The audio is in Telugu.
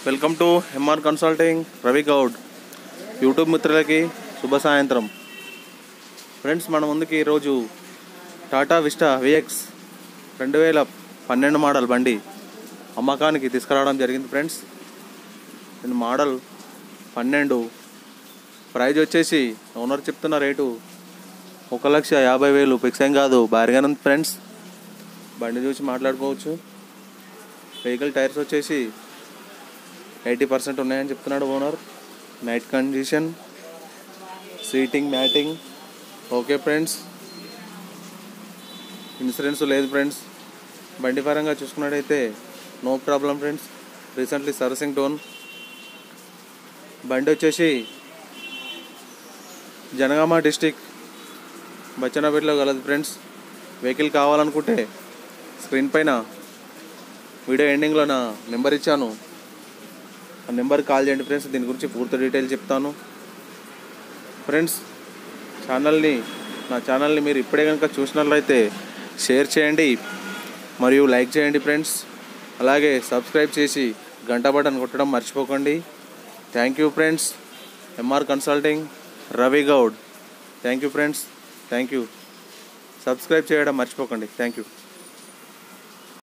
welcome to MR consulting Ravi Goud YouTube మిత్రులకి శుభ సాయంత్రం ఫ్రెండ్స్ మన ముందుకి ఈరోజు టాటా విస్టా విఎక్స్ రెండు వేల పన్నెండు మోడల్ బండి అమ్మకానికి తీసుకురావడం జరిగింది ఫ్రెండ్స్ దీని మోడల్ పన్నెండు ప్రైజ్ వచ్చేసి ఓనర్ చెప్తున్న రేటు ఒక లక్ష యాభై వేలు ఫిక్స్ ఏం కాదు భారీగానే ఉంది ఫ్రెండ్స్ బండి చూసి మాట్లాడుకోవచ్చు వెహికల్ టైర్స్ వచ్చేసి ఎయిటీ పర్సెంట్ ఉన్నాయని చెప్తున్నాడు owner neat condition seating matting okay friends insurance లేదు ఫ్రెండ్స్ బండి పరంగా చూసుకున్నట్టయితే no problem friends recently servicing done బండి వచ్చేసి జనగామ డిస్టిక్ బచ్చనపేటలో కలదు ఫ్రెండ్స్ వెహికల్ కావాలనుకుంటే స్క్రీన్ పైన వీడియో ఎండింగ్లో నా నెంబర్ ఇచ్చాను ఆ నెంబర్కి కాల్ చేయండి ఫ్రెండ్స్ దీని గురించి పూర్తి డీటెయిల్ చెప్తాను ఫ్రెండ్స్ ఛానల్ని నా ఛానల్ని మీరు ఇప్పుడే కనుక చూసినట్లయితే షేర్ చేయండి మరియు లైక్ చేయండి ఫ్రెండ్స్ అలాగే సబ్స్క్రైబ్ చేసి గంట బటన్ కొట్టడం మర్చిపోకండి thank you friends MR consulting Ravi Goud thank you friends thank you subscribe చేయడం మర్చిపోకండి థ్యాంక్ యూ